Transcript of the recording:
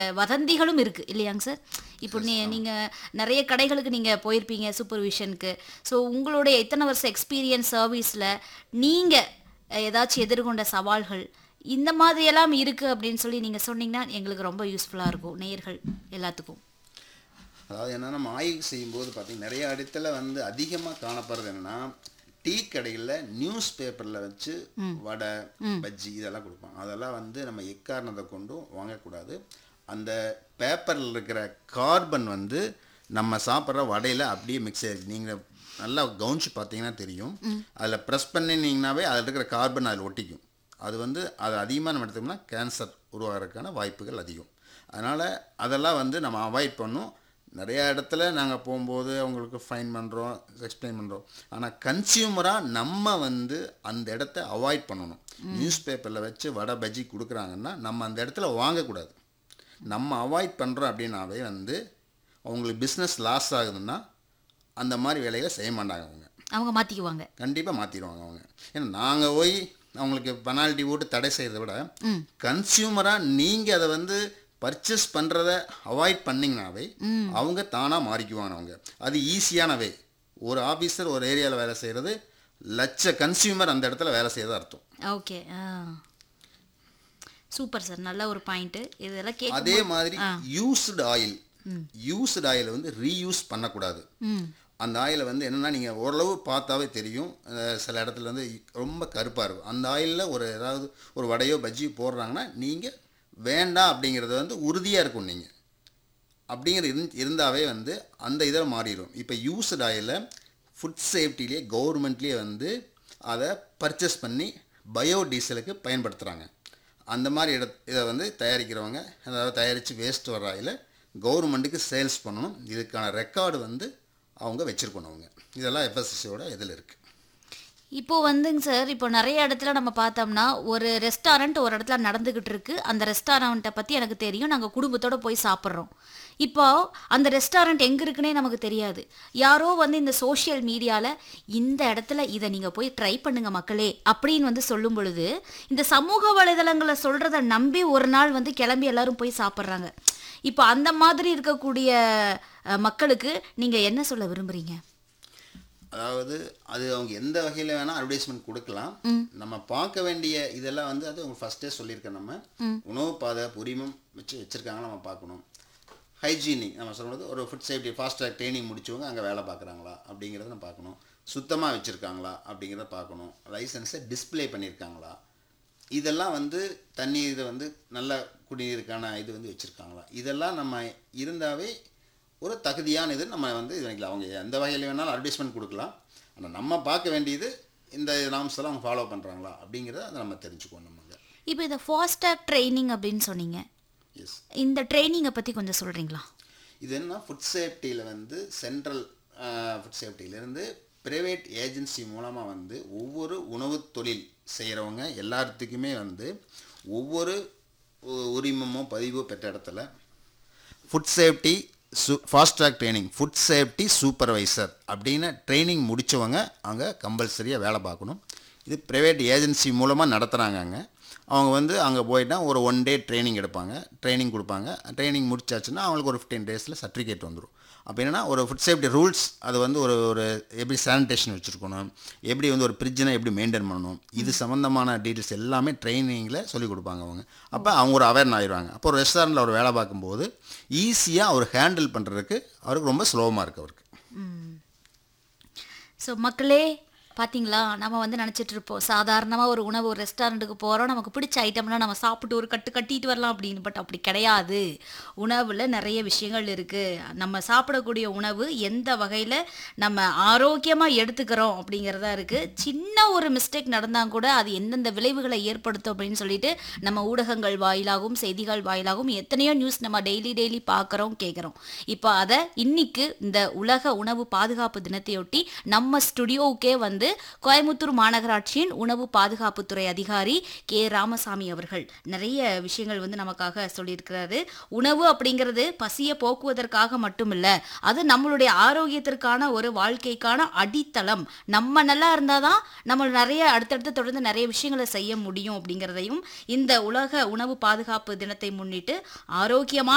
வதந்திகளும் இருக்கு இல்லையாங்க சார் இப்போ நீ நீங்க நிறைய கடைகளுக்கு நீங்க போயிருப்பீங்க சூப்பர்விஷனுக்கு ஸோ உங்களுடைய இத்தனை வருஷம் எக்ஸ்பீரியன்ஸ் சர்வீஸ்ல நீங்க அஹ், ஏதாச்சும் எதிர்கொண்ட சவால்கள் இந்த மாதிரியெல்லாம் இருக்கு அப்படின்னு சொல்லி நீங்க சொன்னீங்கன்னா எங்களுக்கு ரொம்ப யூஸ்ஃபுல்லா இருக்கும் நேயர்கள் எல்லாத்துக்கும் அதாவது என்னன்னா நம்ம ஆய்வு செய்யும்போது பார்த்தீங்கன்னா நிறைய இடத்துல வந்து அதிகமாக காணப்படுறது என்னன்னா டீ கடைகளில் நியூஸ் பேப்பரில் வச்சு வடை பஜ்ஜி இதெல்லாம் கொடுப்பாங்க அதெல்லாம் வந்து நம்ம எக்காரணத்தை கொண்டும் வாங்கக்கூடாது அந்த பேப்பரில் இருக்கிற கார்பன் வந்து நம்ம சாப்பிட்ற வடையில் அப்படியே மிக்ஸ் ஆயிடுச்சு நீங்கள் நல்லா கவனிச்சு பார்த்தீங்கன்னா தெரியும் அதில் ப்ரெஸ் பண்ணினீங்கன்னாவே அதில் இருக்கிற கார்பன் அதில் ஒட்டிக்கும் அது வந்து அது அதிகமாக நம்ம எடுத்தோம்னா கேன்சர் உருவாகிறதுக்கான வாய்ப்புகள் அதிகம் அதனால் அதெல்லாம் வந்து நம்ம அவாய்ட் பண்ணணும் நிறையா இடத்துல நாங்கள் போகும்போது அவங்களுக்கு ஃபைன் பண்ணுறோம் எக்ஸ்பிளைன் பண்ணுறோம் ஆனால் கன்சியூமராக நம்ம வந்து அந்த இடத்த அவாய்ட் பண்ணணும் நியூஸ் பேப்பரில் வச்சு வடை பஜ்ஜி கொடுக்குறாங்கன்னா நம்ம அந்த இடத்துல வாங்கக்கூடாது நம்ம அவாய்ட் பண்ணுறோம் அப்படின்னாவே வந்து அவங்களுக்கு பிஸ்னஸ் லாஸ் ஆகுதுன்னா அந்த மாதிரி வேலைகளை செய்ய மாட்டாங்க அவங்க அவங்க மாத்திக்குவாங்க கண்டிப்பாக மாற்றிடுவாங்க அவங்க ஏன்னா நாங்கள் போய் அவங்களுக்கு பெனால்ட்டி போட்டு தடை செய்கிறத விட கன்சியூமராக நீங்கள் அதை வந்து பர்ச்சேஸ் பண்ணுறத அவாய்ட் பண்ணிங்கனாவே அவங்க தானாக மாறிக்குவாங்க அவங்க அது ஈஸியான வே ஒரு ஆஃபீஸர் ஒரு ஏரியாவில் வேலை செய்கிறது லட்ச கன்சியூமர் அந்த இடத்துல வேலை செய்யறதா அர்த்தம் ஓகே சூப்பர் சார் நல்ல ஒரு பாயிண்ட் இதெல்லாம் கேட்கும் அதே மாதிரி யூஸ்டு ஆயில் யூஸ்டு ஆயிலை வந்து ரீயூஸ் பண்ணக்கூடாது ம் அந்த ஆயிலை வந்து என்னென்னா நீங்கள் ஓரளவு பார்த்தாவே தெரியும் அஹ் சில இடத்துல வந்து ரொம்ப கருப்பாக இருக்கும் அந்த ஆயிலில் ஒரு ஏதாவது ஒரு வடையோ பஜ்ஜியோ போடுறாங்கன்னா நீங்கள் வேண்டாம் அப்படிங்கிறது வந்து உறுதியாக இருக்கும் நீங்கள் அப்படிங்கிறது இருந் இருந்தாவே வந்து அந்த இதில் மாறிடும் இப்போ யூஸ்டு ஆயிலை ஃபுட் சேஃப்டிலேயே கவர்மெண்ட்லேயே வந்து அதை பர்ச்சேஸ் பண்ணி பயோடீசலுக்கு பயன்படுத்துகிறாங்க அந்த மாதிரி இட இதை வந்து தயாரிக்கிறவங்க அதாவது தயாரித்து வேஸ்ட் வர ஆயிலை கவர்மெண்ட்டுக்கு சேல்ஸ் பண்ணணும் இதுக்கான ரெக்கார்டு வந்து அவங்க வச்சுருக்கணும் அவங்க இதெல்லாம் எஃப்எஸ்எஸ்சியோட இதில் இருக்குது இப்போ வந்துங்க சார் இப்போ நிறைய இடத்துல நம்ம பார்த்தோம்னா ஒரு ரெஸ்டாரண்ட் ஒரு இடத்துல நடந்துகிட்டு இருக்கு அந்த ரெஸ்டாரண்ட்டை பற்றி எனக்கு தெரியும் நாங்கள் குடும்பத்தோட போய் சாப்பிட்றோம் இப்போ அந்த ரெஸ்டாரண்ட் எங்கே இருக்குன்னே நமக்கு தெரியாது யாரோ வந்து இந்த சோஷியல் மீடியாவில் இந்த இடத்துல இதை நீங்கள் போய் ட்ரை பண்ணுங்க மக்களே அப்படின்னு வந்து சொல்லும் பொழுது இந்த சமூக வலைதளங்களை சொல்கிறத நம்பி ஒரு நாள் வந்து கிளம்பி எல்லாரும் போய் சாப்பிட்றாங்க இப்போ அந்த மாதிரி இருக்கக்கூடிய அஹ், மக்களுக்கு நீங்கள் என்ன சொல்ல விரும்புறீங்க அதாவது அது அவங்க எந்த வகையில் வேணால் அட்வர்டைஸ்மெண்ட் கொடுக்கலாம் நம்ம பார்க்க வேண்டிய இதெல்லாம் வந்து அது அவங்க ஃபஸ்ட்டே சொல்லியிருக்கேன் நம்ம உணவு பாதை உரிமம் வச்சு வச்சுருக்காங்க நம்ம பார்க்கணும் ஹைஜீனிக் நம்ம சொல்கிறது ஒரு ஃபுட் சேஃப்டி ஃபாஸ்ட் ட்ரைனிங் முடிச்சவங்க அங்கே வேலை பார்க்குறாங்களா அப்படிங்கிறத நம்ம பார்க்கணும் சுத்தமாக வச்சுருக்காங்களா அப்படிங்கிறத பார்க்கணும் லைசன்ஸை டிஸ்ப்ளே பண்ணியிருக்காங்களா இதெல்லாம் வந்து தண்ணீர் இதை வந்து நல்ல குடிநீருக்கான இது வந்து வச்சுருக்காங்களா இதெல்லாம் நம்ம இருந்தாவே ஒரு தகுதியான இது நம்ம வந்து இது பண்ணிக்கலாம் அவங்க எந்த வகையில் வேணாலும் அட்வர்டைஸ்மெண்ட் கொடுக்கலாம் ஆனால் நம்ம பார்க்க வேண்டியது இந்த நாம்ஸ் எல்லாம் அவங்க ஃபாலோ பண்ணுறாங்களா அப்படிங்கிறத அதை நம்ம தெரிஞ்சுக்குவோம் நம்ம இப்போ இதை ஃபாஸ்டாக் ட்ரைனிங் அப்படின்னு சொன்னீங்க எஸ் இந்த ட்ரைனிங்கை பற்றி கொஞ்சம் சொல்கிறீங்களா இது என்ன ஃபுட் சேஃப்டியில் வந்து சென்ட்ரல் ஃபுட் சேஃப்டியிலேருந்து ப்ரைவேட் ஏஜென்சி மூலமாக வந்து ஒவ்வொரு உணவு தொழில் செய்கிறவங்க எல்லாத்துக்குமே வந்து ஒவ்வொரு உ- உரிமமோ பதிவோ பெற்ற இடத்துல ஃபுட் சேஃப்டி சு fast track training food safety supervisor அப்படின்னு ட்ரைனிங் முடித்தவங்க அங்கே கம்பல்சரியாக வேலை பார்க்கணும் இது ப்ரைவேட் ஏஜென்சி மூலமாக நடத்துகிறாங்க அங்கே அவங்க வந்து அங்கே போயிட்டா ஒரு ஒன் டே ட்ரைனிங் எடுப்பாங்க ட்ரைனிங் கொடுப்பாங்க ட்ரைனிங் முடிச்சாச்சுன்னா அவங்களுக்கு ஒரு ஃபிஃப்டீன் டேஸில் சர்டிஃபிகேட் வந்துடும் அப்போ என்னன்னா ஒரு ஃபுட் சேஃப்டி ரூல்ஸ் அது வந்து ஒரு ஒரு எப்படி சானிடேஷன் வச்சுருக்கணும் எப்படி வந்து ஒரு ஃப்ரிட்ஜனை எப்படி மெயின்டைன் பண்ணணும் இது சம்மந்தமான டீட்டெயில்ஸ் எல்லாமே ட்ரைனிங்கில் சொல்லிக் கொடுப்பாங்க அவங்க அப்போ அவங்க ஒரு அவேர்ன் ஆயிடுவாங்க அப்போ ஒரு ரெஸ்டாரண்ட்டில் அவர் வேலை பார்க்கும்போது ஈஸியாக அவர் ஹேண்டில் பண்ணுறதுக்கு அவருக்கு ரொம்ப ஸ்லோவமாக இருக்குது அவருக்கு ஸோ மக்களே பாத்தீங்களா நம்ம வந்து நினச்சிட்டு இருப்போம் சாதாரணமாக ஒரு உணவு ஒரு ரெஸ்டாரண்ட்டுக்கு போகிறோம் நமக்கு பிடிச்ச ஐட்டம்லாம் நம்ம சாப்பிட்டு ஒரு கட்டு கட்டிட்டு வரலாம் அப்படின்னு பட் அப்படி கிடையாது உணவில் நிறைய விஷயங்கள் இருக்குது நம்ம சாப்பிடக்கூடிய உணவு எந்த வகையில் நம்ம ஆரோக்கியமாக எடுத்துக்கிறோம் அப்படிங்கிறதா இருக்குது சின்ன ஒரு மிஸ்டேக் நடந்தால் கூட அது எந்தெந்த விளைவுகளை ஏற்படுத்தும் அப்படின்னு சொல்லிட்டு நம்ம ஊடகங்கள் வாயிலாகவும் செய்திகள் வாயிலாகவும் எத்தனையோ நியூஸ் நம்ம டெய்லி டெய்லி பார்க்குறோம் கேட்குறோம் இப்போ அதை இன்னைக்கு இந்த உலக உணவு பாதுகாப்பு தினத்தையொட்டி நம்ம ஸ்டுடியோவுக்கே வந்து கோயமுத்தூர் மாநகராட்சியின் உணவு பாதுகாப்புத்துறை அதிகாரி கே ராமசாமி அவர்கள் நிறைய விஷயங்கள் வந்து நமக்காக சொல்லியிருக்கிறாரு உணவு அப்படிங்கிறது பசியை போக்குவதற்காக மட்டுமில்ல அது நம்மளுடைய ஆரோக்கியத்திற்கான ஒரு வாழ்க்கைக்கான அடித்தளம் நம்ம நல்லா இருந்தாதான் நம்ம நிறைய அடுத்தடுத்து தொடர்ந்து நிறைய விஷயங்களை செய்ய முடியும் அப்படிங்கிறதையும் இந்த உலக உணவு பாதுகாப்பு தினத்தை முன்னிட்டு ஆரோக்கியமான